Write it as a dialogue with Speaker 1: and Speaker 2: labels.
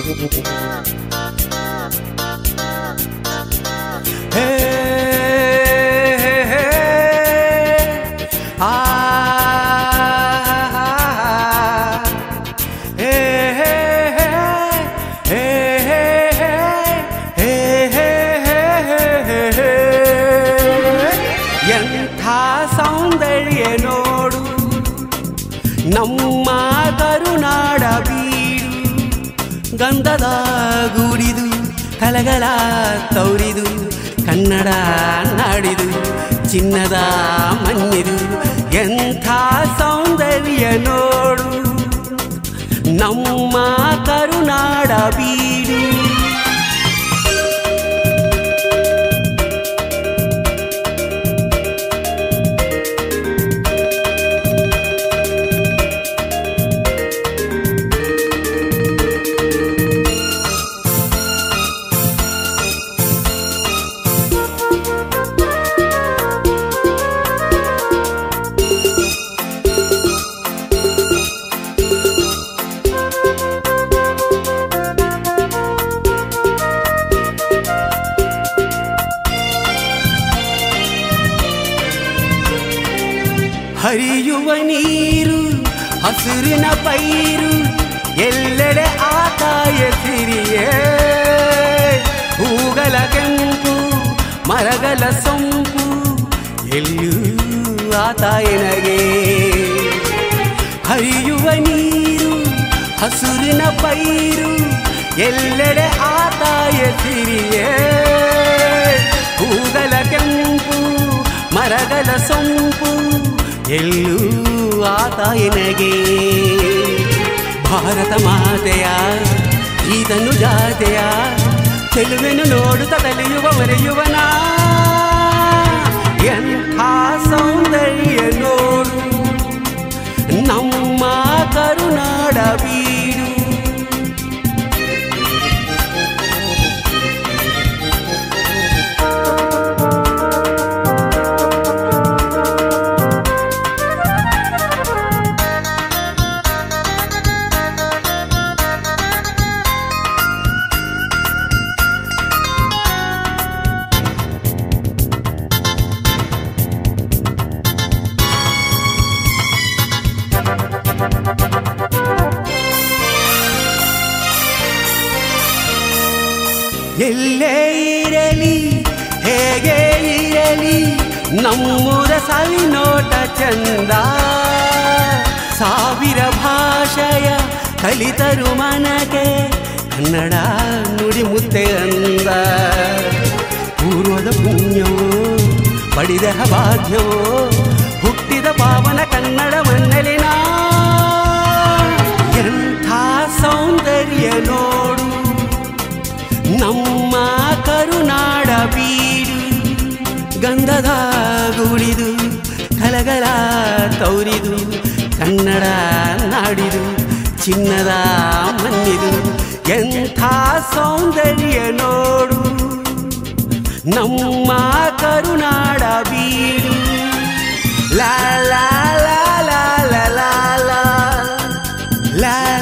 Speaker 1: ಹೇ ಹೇ, ಆ ಹೇ ಹೇ ಹೇ ಹೇ ಹೇ ಹೇ ಹೇ ಎಂಥ ಸೌಂದರ್ಯ ನೋಡು ನಮ್ಮ ಕರುನಾಡ ಬೀಡು ಗಂಧದ ಗೂಡಿದು ಕಲಗಳ ತೌರಿದು ಕನ್ನಡ ನಾಡಿದು ಚಿನ್ನದ ಮಣ್ಣಿದು ಎಂಥ ಸೌಂದರ್ಯ ನೋಡು ನಮ್ಮ ಕರುನಾಡ ಬೀಡು ಹರಿಯುವ ನೀರು ಹಸುರಿನ ಪೈರು ಎಲ್ಲೆಡೆ ಆಕಾಯ ಸಿರಿಯೇ ಹೂಗಲ ಕೆಂಪು ಮರಗಳ ಸೊಂಪು ಎಲ್ಲೂ ಆತಾಯನಗೆ ಹರಿಯುವ ನೀರು ಹಸುರಿನ ಪೈರು ಎಲ್ಲೆಡೆ ಆತಾಯ ಸಿರಿಯೇ ಹೂಗಲ ಕೆಂಪು ಮರಗಳ ಸೊಂಪು ಎಲ್ಲೂ ಆತಾಯನಗೆ ಭಾರತ ಮಾತೆಯ ಈತನು ಜಾತೆಯ ಚೆಲುವೆನು ನೋಡುತ್ತ ತಲೆಯುವ ಮರೆಯುವನ ಎಂಥ ಸೌಂದರ್ಯ ನೋಡು ನಮ್ಮ ಕರುನಾಡ ಬೀಡು ಎಲ್ಲೇ ಇರಲಿ ಹೇಗೆ ಇರಲಿ ನಮ್ಮೂರ ಸವಿನೋಟ ಚಂದ ಸಾವಿರ ಭಾಷೆಯ ಕಲಿತರು ಮನಗೆ ಕನ್ನಡ ನುಡಿ ಮುತ್ತೆ ಅಂದ ಪೂರ್ವದ ಪುಣ್ಯವೋ ಪಡಿದ ಭಾಗ್ಯವೋ ಹುಟ್ಟಿದ ಪಾವನ ಕನ್ನಡ ಮನ್ನಲಿನ ಎಂಥ ಸೌಂದರ್ಯ ನೋಡು ನಮ್ಮ ಕರುನಾಡ ಬೀಡು ಗಂಧದ ಗುಡಿದು ಕಲಗಳ ತೌರಿದು ಕನ್ನಡ ನಾಡಿದು ಚಿನ್ನದ ಮಣ್ಣಿದು ಎಂಥ ಸೌಂದರ್ಯ ನೋಡು ನಮ್ಮ ಕರುನಾಡ ಬೀಡು ಲಾ ಲಾ ಲಾ ಲಾ ಲಾ ಲಾ ಲಾ ಲಾ